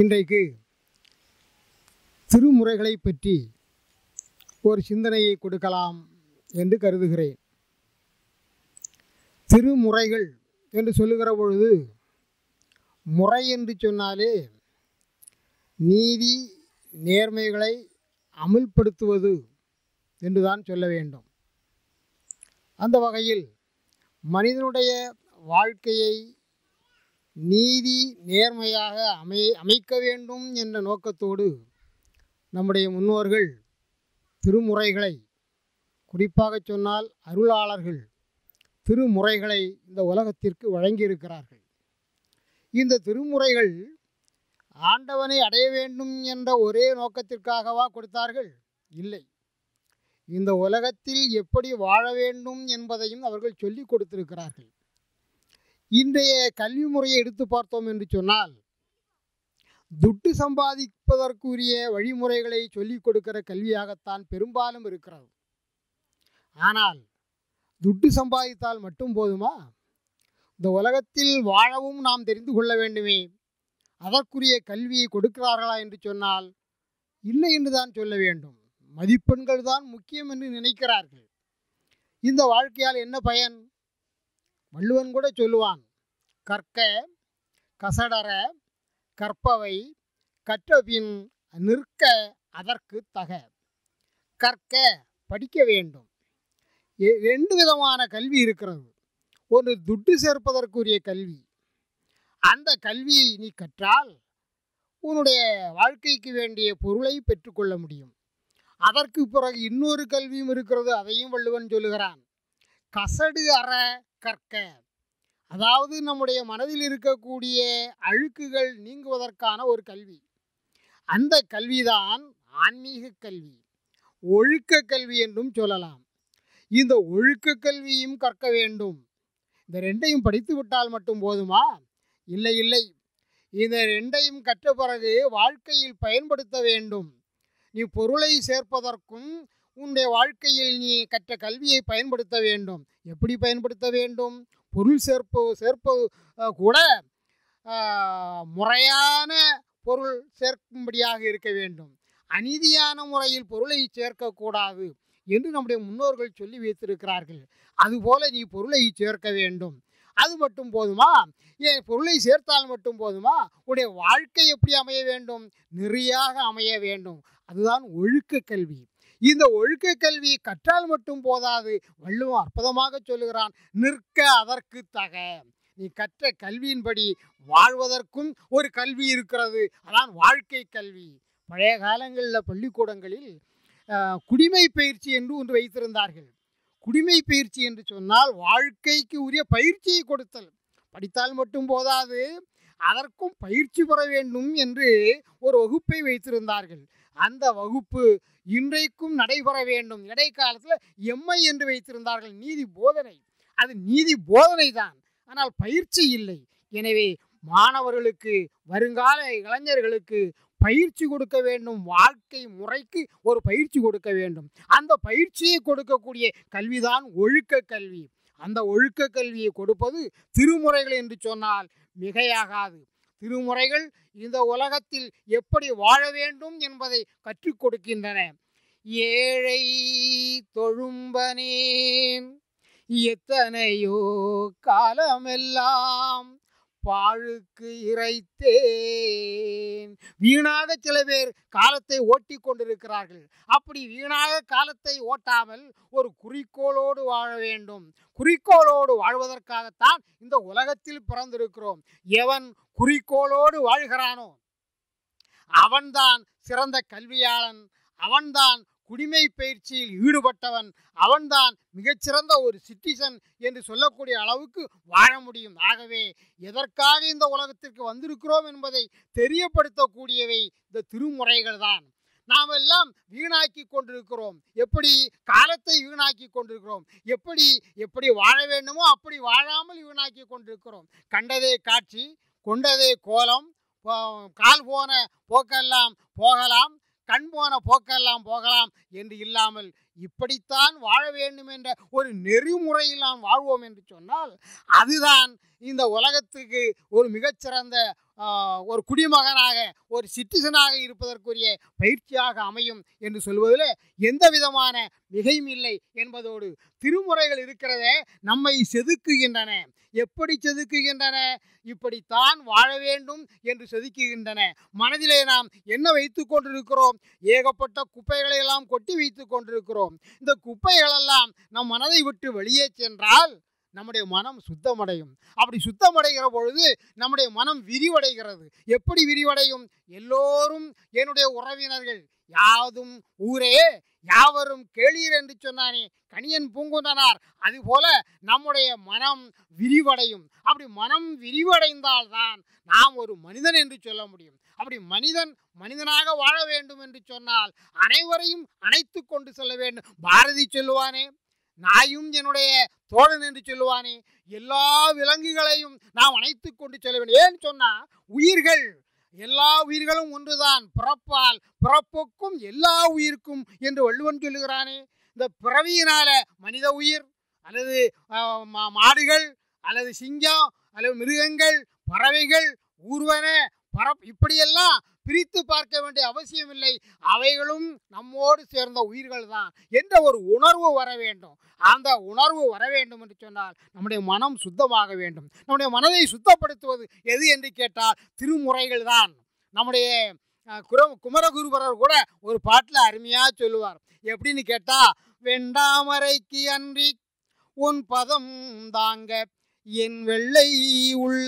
இன்றைக்கு திருமுறைகளை பற்றி ஒரு சிந்தனையை கொடுக்கலாம் என்று கருதுகிறேன் திருமுறைகள் என்று சொல்லுகிற பொழுது முறை என்று சொன்னாலே நீதி நேர்மைகளை அமுல்படுத்துவது என்றுதான் சொல்ல வேண்டும் அந்த வகையில் மனிதனுடைய வாழ்க்கையை நீதி நேர்மையாக அமை அமைக்க வேண்டும் என்ற நோக்கத்தோடு நம்முடைய முன்னோர்கள் திருமுறைகளை குறிப்பாக சொன்னால் அருளாளர்கள் திருமுறைகளை இந்த உலகத்திற்கு வழங்கியிருக்கிறார்கள் இந்த திருமுறைகள் ஆண்டவனை அடைய வேண்டும் என்ற ஒரே நோக்கத்திற்காகவா கொடுத்தார்கள் இல்லை இந்த உலகத்தில் எப்படி வாழ வேண்டும் என்பதையும் அவர்கள் சொல்லிக் கொடுத்திருக்கிறார்கள் இன்றைய கல்வி முறையை எடுத்து பார்த்தோம் என்று சொன்னால் துட்டு சம்பாதிப்பதற்குரிய வழிமுறைகளை சொல்லிக் கொடுக்கிற கல்வியாகத்தான் பெரும்பாலும் இருக்கிறது ஆனால் துட்டு சம்பாதித்தால் மட்டும் போதுமா இந்த உலகத்தில் வாழவும் நாம் தெரிந்து கொள்ள வேண்டுமே அதற்குரிய கல்வியை கொடுக்கிறார்களா என்று சொன்னால் இல்லை என்று தான் சொல்ல வேண்டும் மதிப்பெண்கள் தான் முக்கியம் என்று நினைக்கிறார்கள் இந்த வாழ்க்கையால் என்ன பயன் வள்ளுவன் கூட சொல்லுவான் கற்க கசடர கற்பவை கற்றபின் நிற்க அதற்கு தக கற்க படிக்க வேண்டும் எ- ரெண்டு விதமான கல்வி இருக்கிறது ஒன்று துட்டு சேர்ப்பதற்குரிய கல்வி அந்த கல்வியை நீ கற்றால் உன்னுடைய வாழ்க்கைக்கு வேண்டிய பொருளை பெற்றுக்கொள்ள முடியும் அதற்கு பிறகு இன்னொரு கல்வியும் இருக்கிறது அதையும் வள்ளுவன் சொல்லுகிறான் கசடு அற கற்க அதாவது நம்முடைய மனதில் இருக்கக்கூடிய அழுக்குகள் நீங்குவதற்கான ஒரு கல்வி அந்த கல்விதான் ஆன்மீக கல்வி ஒழுக்க கல்வி என்றும் சொல்லலாம் இந்த ஒழுக்க கல்வியும் கற்க வேண்டும் இந்த ரெண்டையும் படித்து விட்டால் மட்டும் போதுமா இல்லை இல்லை இந்த ரெண்டையும் கற்ற பிறகு வாழ்க்கையில் பயன்படுத்த வேண்டும் நீ பொருளை சேர்ப்பதற்கும் உன்னுடைய வாழ்க்கையில் நீ கற்ற கல்வியை பயன்படுத்த வேண்டும் எப்படி பயன்படுத்த வேண்டும் பொருள் சேர்ப்பு சேர்ப்பது அஹ், கூட ஆஹ், முறையான பொருள் சேர்க்கும்படியாக இருக்க வேண்டும் அநீதியான முறையில் பொருளை சேர்க்கக்கூடாது என்று நம்முடைய முன்னோர்கள் சொல்லி வைத்திருக்கிறார்கள் அதுபோல நீ பொருளை சேர்க்க வேண்டும் அது மட்டும் போதுமா ஏன் பொருளை சேர்த்தால் மட்டும் போதுமா உன்னுடைய வாழ்க்கை எப்படி அமைய வேண்டும் நெறியாக அமைய வேண்டும் அதுதான் ஒழுக்க கல்வி இந்த ஒழுக்க கல்வி கற்றால் மட்டும் போதாது வள்ளுவம் அற்புதமாக சொல்லுகிறான் நிற்க அதற்கு தக நீ கற்ற கல்வியின்படி வாழ்வதற்கும் ஒரு கல்வி இருக்கிறது அதான் வாழ்க்கை கல்வி பழைய காலங்களில் பள்ளிக்கூடங்களில் ஆஹ், குடிமை பயிற்சி என்று ஒன்று வைத்திருந்தார்கள் குடிமை பயிற்சி என்று சொன்னால் வாழ்க்கைக்கு உரிய பயிற்சியை கொடுத்தல் படித்தால் மட்டும் போதாது அதற்கும் பயிற்சி பெற வேண்டும் என்று ஒரு வகுப்பை வைத்திருந்தார்கள் அந்த வகுப்பு இன்றைக்கும் நடைபெற வேண்டும் இடைக்காலத்தில் எம்ஐ என்று வைத்திருந்தார்கள் நீதி போதனை அது நீதி போதனை தான் ஆனால் பயிற்சி இல்லை எனவே மாணவர்களுக்கு வருங்கால இளைஞர்களுக்கு பயிற்சி கொடுக்க வேண்டும் வாழ்க்கை முறைக்கு ஒரு பயிற்சி கொடுக்க வேண்டும் அந்த பயிற்சியை கொடுக்கக்கூடிய கல்விதான் ஒழுக்க கல்வி அந்த ஒழுக்க கல்வியை கொடுப்பது திருமுறைகள் என்று சொன்னால் மிகையாகாது திருமுறைகள் இந்த உலகத்தில் எப்படி வாழ வேண்டும் என்பதை கற்றுக் கொடுக்கின்றன ஏழை தொழும்பனேன் எத்தனையோ காலமெல்லாம் பாழுக்கு இறைத்தேன் வீணாக சில பேர் காலத்தை ஓட்டி கொண்டிருக்கிறார்கள் அப்படி வீணாக காலத்தை ஓட்டாமல் ஒரு குறிக்கோளோடு வாழ வேண்டும் குறிக்கோளோடு வாழ்வதற்காகத்தான் இந்த உலகத்தில் பிறந்திருக்கிறோம் எவன் குறிக்கோளோடு வாழ்கிறானோ அவன்தான் சிறந்த கல்வியாளன் அவன்தான் குடிமை பயிற்சியில் ஈடுபட்டவன் அவன்தான் மிகச்சிறந்த ஒரு சிட்டிசன் என்று சொல்லக்கூடிய அளவுக்கு வாழ முடியும் ஆகவே எதற்காக இந்த உலகத்திற்கு வந்திருக்கிறோம் என்பதை தெரியப்படுத்தக்கூடியவை இந்த திருமுறைகள் தான் நாம் எல்லாம் வீணாக்கி கொண்டிருக்கிறோம் எப்படி காலத்தை வீணாக்கி கொண்டிருக்கிறோம் எப்படி எப்படி வாழ வேண்டுமோ அப்படி வாழாமல் வீணாக்கி கொண்டிருக்கிறோம் கண்டதே காட்சி கொண்டதே கோலம் போ- கால் போன போக்கெல்லாம் போகலாம் கண் போன போக்கெல்லாம் போகலாம் என்று இல்லாமல் இப்படித்தான் வாழ வேண்டும் என்ற ஒரு நெறிமுறையில் நாம் வாழ்வோம் என்று சொன்னால் அதுதான் இந்த உலகத்துக்கு ஒரு மிகச்சிறந்த ஆஹ், ஒரு குடிமகனாக ஒரு சிட்டிசனாக இருப்பதற்குரிய பயிற்சியாக அமையும் என்று சொல்வதில் எந்த விதமான மிகையும் இல்லை என்பதோடு திருமுறைகள் இருக்கிறதே நம்மை செதுக்குகின்றன எப்படி செதுக்குகின்றன இப்படித்தான் வாழ வேண்டும் என்று செதுக்குகின்றன மனதிலே நாம் என்ன வைத்து கொண்டிருக்கிறோம் ஏகப்பட்ட குப்பைகளை எல்லாம் கொட்டி வைத்து கொண்டிருக்கிறோம் இந்த குப்பைகளெல்லாம் நம் மனதை விட்டு வெளியே சென்றால் நம்முடைய மனம் சுத்தமடையும் அப்படி சுத்தமடைகிற பொழுது நம்முடைய மனம் விரிவடைகிறது எப்படி விரிவடையும் எல்லோரும் என்னுடைய உறவினர்கள் யாதும் ஊரே யாவரும் கேளீர் என்று சொன்னானே கணியன் பூங்குன்றனார் அதுபோல நம்முடைய மனம் விரிவடையும் அப்படி மனம் விரிவடைந்தால்தான் நாம் ஒரு மனிதன் என்று சொல்ல முடியும் அப்படி மனிதன் மனிதனாக வாழ வேண்டும் என்று சொன்னால் அனைவரையும் அணைத்து கொண்டு செல்ல வேண்டும் பாரதி சொல்லுவானே நாயும் என்னுடைய தோழன் என்று சொல்லுவானே எல்லா விலங்குகளையும் நாம் அணைத்து கொண்டு செல்ல வேண்டும் ஏன்னு சொன்னா உயிர்கள் எல்லா உயிர்களும் ஒன்றுதான் பிறப்பால் பிறப்புக்கும் எல்லா உயிருக்கும் என்று வள்ளுவன் சொல்லுகிறானே இந்த பிறவியினால மனித உயிர் அல்லது ஆஹ், மா- மாடுகள் அல்லது சிங்கம் அல்லது மிருகங்கள் பறவைகள் ஊர்வன பரப் இப்படியெல்லாம் பிரித்து பார்க்க வேண்டிய அவசியமில்லை அவைகளும் நம்மோடு சேர்ந்த உயிர்கள் தான் என்ற ஒரு உணர்வு வர வேண்டும் அந்த உணர்வு வர வேண்டும் என்று சொன்னால் நம்முடைய மனம் சுத்தமாக வேண்டும் நம்முடைய மனதை சுத்தப்படுத்துவது எது என்று கேட்டால் திருமுறைகள் தான் நம்முடைய அஹ், குர குமரகுருபரர் கூட ஒரு பாட்டில் அருமையாக சொல்லுவார் எப்படின்னு கேட்டால் வெண்டாமரைக்கு அன்றி உன் பதம் தாங்க என் வெள்ளை உள்ள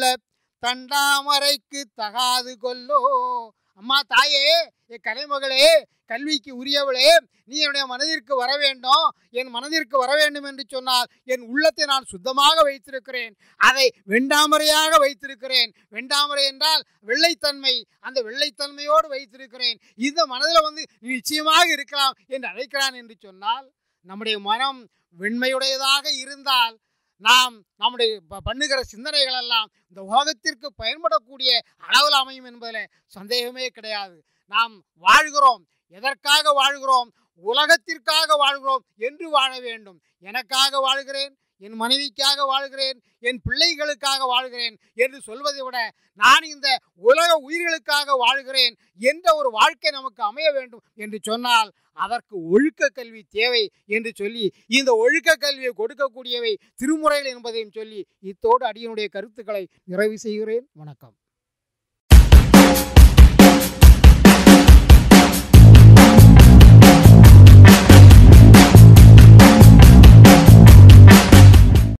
தண்டாமரைக்கு தகாது கொல்லோ அம்மா தாயே என் கலைமகளே கல்விக்கு உரியவளே நீ என்னுடைய மனதிற்கு வர வேண்டும் என் மனதிற்கு வர வேண்டும் என்று சொன்னால் என் உள்ளத்தை நான் சுத்தமாக வைத்திருக்கிறேன் அதை வெண்டாமரையாக வைத்திருக்கிறேன் வெண்டாமரை என்றால் வெள்ளைத்தன்மை அந்த வெள்ளைத்தன்மையோடு வைத்திருக்கிறேன் இந்த மனதில் வந்து நீ நிச்சயமாக இருக்கலாம் என்று அழைக்கிறான் என்று சொன்னால் நம்முடைய மனம் வெண்மையுடையதாக இருந்தால் நாம் நம்முடைய ப- பண்ணுகிற சிந்தனைகள் எல்லாம் இந்த உலகத்திற்கு பயன்படக்கூடிய அளவில் அமையும் என்பதில் சந்தேகமே கிடையாது நாம் வாழ்கிறோம் எதற்காக வாழ்கிறோம் உலகத்திற்காக வாழ்கிறோம் என்று வாழ வேண்டும் எனக்காக வாழ்கிறேன் என் மனைவிக்காக வாழ்கிறேன் என் பிள்ளைகளுக்காக வாழ்கிறேன் என்று சொல்வதை விட நான் இந்த உலக உயிர்களுக்காக வாழ்கிறேன் என்ற ஒரு வாழ்க்கை நமக்கு அமைய வேண்டும் என்று சொன்னால் அதற்கு ஒழுக்க கல்வி தேவை என்று சொல்லி இந்த ஒழுக்க கல்வியை கொடுக்கக்கூடியவை திருமுறைகள் என்பதையும் சொல்லி இத்தோடு அடியனுடைய கருத்துக்களை நிறைவு செய்கிறேன் வணக்கம்